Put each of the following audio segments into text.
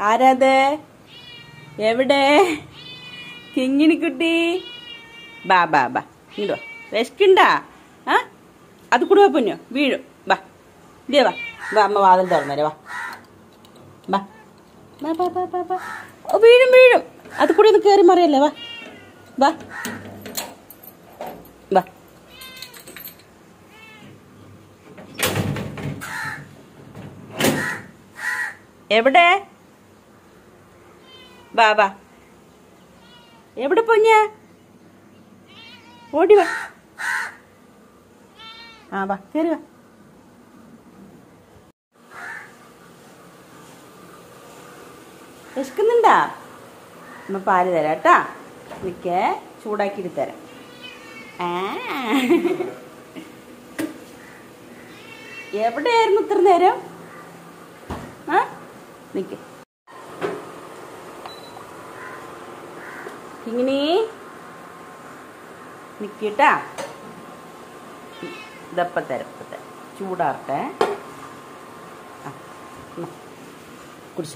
ആരാത് എവിടെ കിങ്ങിണിക്കുട്ടി ബാ ബാ ബാ ഇങ്ങോട്ട് വാ വിശക്കുണ്ടാ ആ അത് കൂടെ പൊന്നു വീഴും ബാ ഇല്ലേ വാ വാ അമ്മ വാതിൽ തുറന്നേരെ വാ ബാ ബാ ബാ ബാ ബാ ബാ ഓ വീഴും വീഴും അത് കൂടെ ഒന്ന് കയറി മറിയല്ലേ വാ വാ വാ എവിടെ വാ വാ എവിടെ പൊഞ്ഞ ഓടി വാ ആ വാ കയറി വാ വിശക്കുന്നുണ്ടാ അമ്മ പാല് തരാം കേട്ടാ നിൽക്കേ ചൂടാക്കിയിട്ട് തരാം ആ എവിടെയായിരുന്നു ഇത്ര നേരം ആ നിക്ക് ഇങ്ങനെ നിക്കട്ടാ ഇതപ്പ തരാം ഇപ്പ തരാം ചൂടാറട്ടെ ആ എന്നാ, കുടിച്ചോ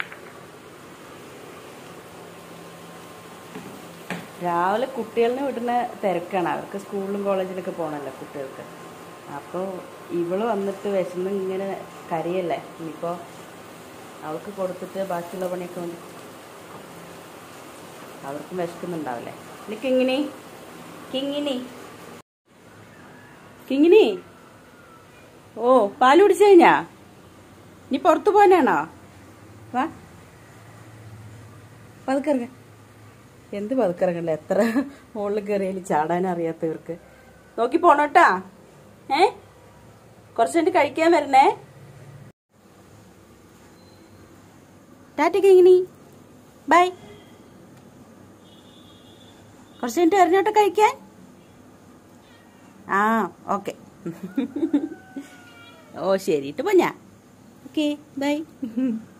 രാവിലെ കുട്ടികളിനെ വിടുന്ന തിരക്കാണ് അവർക്ക് സ്കൂളിലും കോളേജിലൊക്കെ പോകണമല്ലോ കുട്ടികൾക്ക് അപ്പോൾ ഇവള് വന്നിട്ട് വിശന്ന് ഇങ്ങനെ കരയല്ലേ ഇനിയിപ്പോൾ അവൾക്ക് കൊടുത്തിട്ട് ബാക്കിയുള്ള പണിയൊക്കെ വേണ്ടി അവർക്കും വിശക്കുന്നുണ്ടാവില്ലേ ഇനി കിങ്ങിനി കിങ്ങിനി കിങ്ങിനി ഓ പാല് കുടിച്ചു കഴിഞ്ഞാ നീ പുറത്തു പോകാനാണോ വാ പതുക്കിറങ്ങ എന്ത് പതുക്കിറങ്ങണ്ട എത്ര മുകളിൽ കയറിയാലും ചാടാൻ അറിയാത്തവർക്ക് നോക്കി പോണോട്ടാ ഏ കുറച്ച് കഴിഞ്ഞ് കഴിക്കാൻ വരണേ ടാറ്റയ്ക്ക് ഇങ്ങനെ ബൈ കുറച്ച് കഴിഞ്ഞിട്ട് എറിഞ്ഞോട്ടെ കഴിക്കാൻ ആ ഓക്കെ ഓ ശരി ഇട്ട് പോഞ്ഞാ ഓക്കെ ബൈ